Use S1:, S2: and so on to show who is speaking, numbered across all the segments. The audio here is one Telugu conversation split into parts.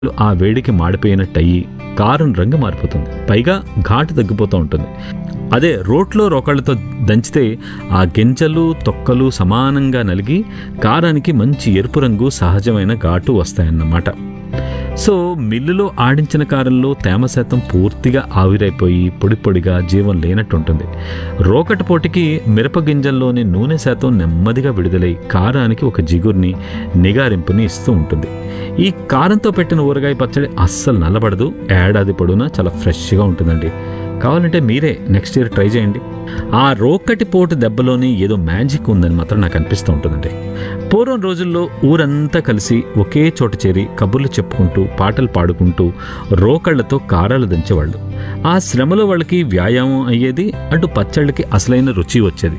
S1: ఆ వేడికి మాడిపోయినట్టయి కారం రంగు మారిపోతుంది పైగా ఘాటు తగ్గిపోతూ ఉంటుంది అదే రోట్లో రోకళ్ళతో దంచితే ఆ గింజలు తొక్కలు సమానంగా నలిగి కారానికి మంచి ఎరుపు రంగు సహజమైన ఘాటు వస్తాయన్నమాట సో మిల్లులో ఆడించిన కారంలో తేమ శాతం పూర్తిగా ఆవిరైపోయి పొడి పొడిగా జీవం లేనట్టు ఉంటుంది రోకటి పోటీకి మిరప గింజల్లోని నూనె శాతం నెమ్మదిగా విడుదలై కారానికి ఒక జిగుర్ని నిగారింపుని ఇస్తూ ఉంటుంది ఈ కారంతో పెట్టిన ఊరగాయ పచ్చడి అస్సలు నల్లబడదు ఏడాది పొడవునా చాలా ఫ్రెష్గా ఉంటుందండి కావాలంటే మీరే నెక్స్ట్ ఇయర్ ట్రై చేయండి ఆ రోకటి పోటు దెబ్బలోని ఏదో మ్యాజిక్ ఉందని మాత్రం నాకు అనిపిస్తూ ఉంటుందండి పూర్వం రోజుల్లో ఊరంతా కలిసి ఒకే చోట చేరి కబుర్లు చెప్పుకుంటూ పాటలు పాడుకుంటూ రోకళ్లతో కారాలు దంచేవాళ్ళు ఆ శ్రమలో వాళ్ళకి వ్యాయామం అయ్యేది అటు పచ్చళ్ళకి అసలైన రుచి వచ్చేది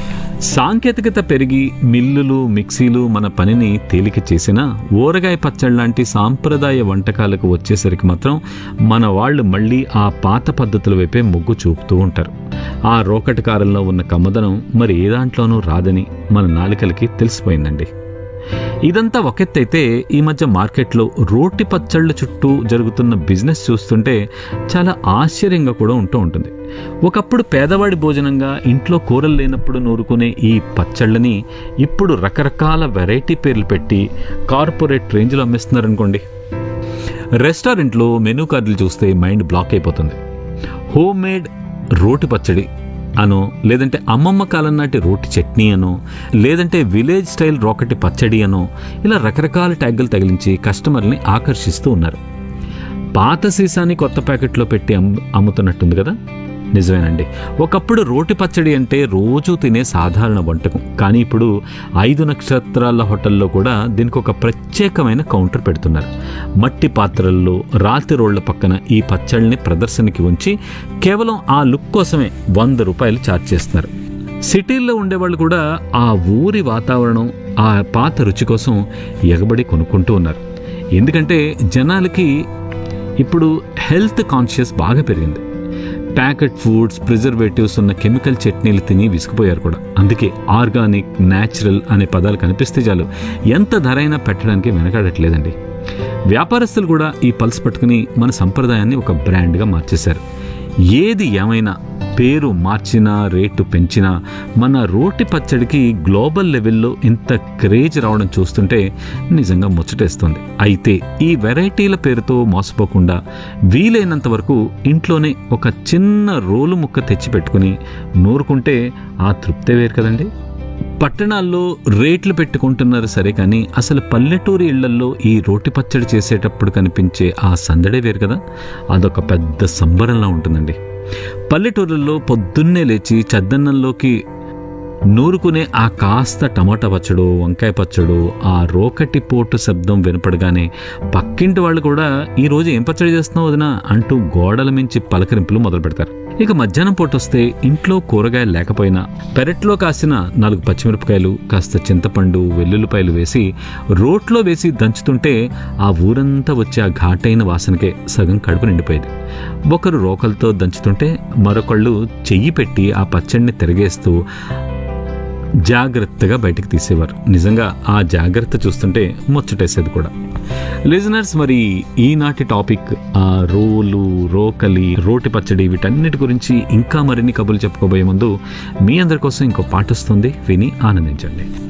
S1: సాంకేతికత పెరిగి మిల్లులు మిక్సీలు మన పనిని తేలిక చేసినా ఊరగాయ పచ్చడి లాంటి సాంప్రదాయ వంటకాలకు వచ్చేసరికి మాత్రం మన వాళ్ళు మళ్ళీ ఆ పాత పద్ధతుల వైపే మొగ్గు చూపుతూ ఉంటారు ఆ రోకటి కారంలో ఉన్న కమ్మదనం మరి ఏ దాంట్లోనూ రాదని మన నాలికలకి తెలిసిపోయిందండి ఇదంతా ఒకెత్తైతే ఈ మధ్య మార్కెట్లో రోటి పచ్చళ్ళ చుట్టూ జరుగుతున్న బిజినెస్ చూస్తుంటే చాలా ఆశ్చర్యంగా కూడా ఉంటూ ఉంటుంది ఒకప్పుడు పేదవాడి భోజనంగా ఇంట్లో కూరలు లేనప్పుడు నూరుకునే ఈ పచ్చళ్ళని ఇప్పుడు రకరకాల వెరైటీ పేర్లు పెట్టి కార్పొరేట్ రేంజ్లో అమ్మేస్తున్నారనుకోండి రెస్టారెంట్లో మెనూ కార్డులు చూస్తే మైండ్ బ్లాక్ అయిపోతుంది హోమ్ మేడ్ రోటి పచ్చడి అనో లేదంటే అమ్మమ్మ కాలం నాటి రోటి చట్నీ అనో లేదంటే విలేజ్ స్టైల్ రోకటి పచ్చడి అనో ఇలా రకరకాల ట్యాగులు తగిలించి కస్టమర్ని ఆకర్షిస్తూ ఉన్నారు పాత సీసాని కొత్త ప్యాకెట్లో పెట్టి అమ్ అమ్ముతున్నట్టుంది కదా నిజమేనండి ఒకప్పుడు రోటి పచ్చడి అంటే రోజు తినే సాధారణ వంటకం కానీ ఇప్పుడు ఐదు నక్షత్రాల హోటల్లో కూడా దీనికి ఒక ప్రత్యేకమైన కౌంటర్ పెడుతున్నారు మట్టి పాత్రల్లో రాతి రోళ్ల పక్కన ఈ పచ్చళ్ళని ప్రదర్శనకి ఉంచి కేవలం ఆ లుక్ కోసమే వంద రూపాయలు ఛార్జ్ చేస్తున్నారు సిటీల్లో ఉండేవాళ్ళు కూడా ఆ ఊరి వాతావరణం ఆ పాత రుచి కోసం ఎగబడి కొనుక్కుంటూ ఉన్నారు ఎందుకంటే జనాలకి ఇప్పుడు హెల్త్ కాన్షియస్ బాగా పెరిగింది ప్యాకెట్ ఫుడ్స్ ప్రిజర్వేటివ్స్ ఉన్న కెమికల్ చట్నీలు తిని విసిగిపోయారు కూడా అందుకే ఆర్గానిక్ న్యాచురల్ అనే పదాలు కనిపిస్తే చాలు ఎంత ధర అయినా పెట్టడానికి వెనకాడట్లేదండి వ్యాపారస్తులు కూడా ఈ పల్స్ పట్టుకుని మన సంప్రదాయాన్ని ఒక బ్రాండ్గా మార్చేశారు ఏది ఏమైనా పేరు మార్చినా రేటు పెంచినా మన రోటి పచ్చడికి గ్లోబల్ లెవెల్లో ఇంత క్రేజ్ రావడం చూస్తుంటే నిజంగా ముచ్చటేస్తుంది అయితే ఈ వెరైటీల పేరుతో మోసపోకుండా వీలైనంత వరకు ఇంట్లోనే ఒక చిన్న రోలు ముక్క తెచ్చి పెట్టుకుని నూరుకుంటే ఆ తృప్తే వేరు కదండి పట్టణాల్లో రేట్లు పెట్టుకుంటున్నారు సరే కానీ అసలు పల్లెటూరి ఇళ్లల్లో ఈ రోటి పచ్చడి చేసేటప్పుడు కనిపించే ఆ సందడే వేరు కదా అదొక పెద్ద సంబరంలా ఉంటుందండి పల్లెటూరుల్లో పొద్దున్నే లేచి చద్దన్నంలోకి నూరుకునే ఆ కాస్త టమాటా పచ్చడు వంకాయ పచ్చడు ఆ రోకటి పోటు శబ్దం వినపడగానే పక్కింటి వాళ్ళు కూడా ఈ రోజు ఏం పచ్చడి చేస్తున్నావు వదినా అంటూ గోడల మించి పలకరింపులు మొదలు పెడతారు ఇక మధ్యాహ్నం పూట వస్తే ఇంట్లో కూరగాయలు లేకపోయినా పెరట్లో కాసిన నాలుగు పచ్చిమిరపకాయలు కాస్త చింతపండు వెల్లుల్లిపాయలు వేసి రోట్లో వేసి దంచుతుంటే ఆ ఊరంతా వచ్చే ఆ ఘాటైన వాసనకే సగం కడుపు నిండిపోయేది ఒకరు రోకలతో దంచుతుంటే మరొకళ్ళు చెయ్యి పెట్టి ఆ పచ్చడిని తిరగేస్తూ జాగ్రత్తగా బయటికి తీసేవారు నిజంగా ఆ జాగ్రత్త చూస్తుంటే ముచ్చటేసేది కూడా లిజనర్స్ మరి ఈనాటి టాపిక్ ఆ రోలు రోకలి రోటి పచ్చడి వీటన్నిటి గురించి ఇంకా మరిన్ని కబుర్లు చెప్పుకోబోయే ముందు మీ అందరి కోసం ఇంకో పాట వస్తుంది విని ఆనందించండి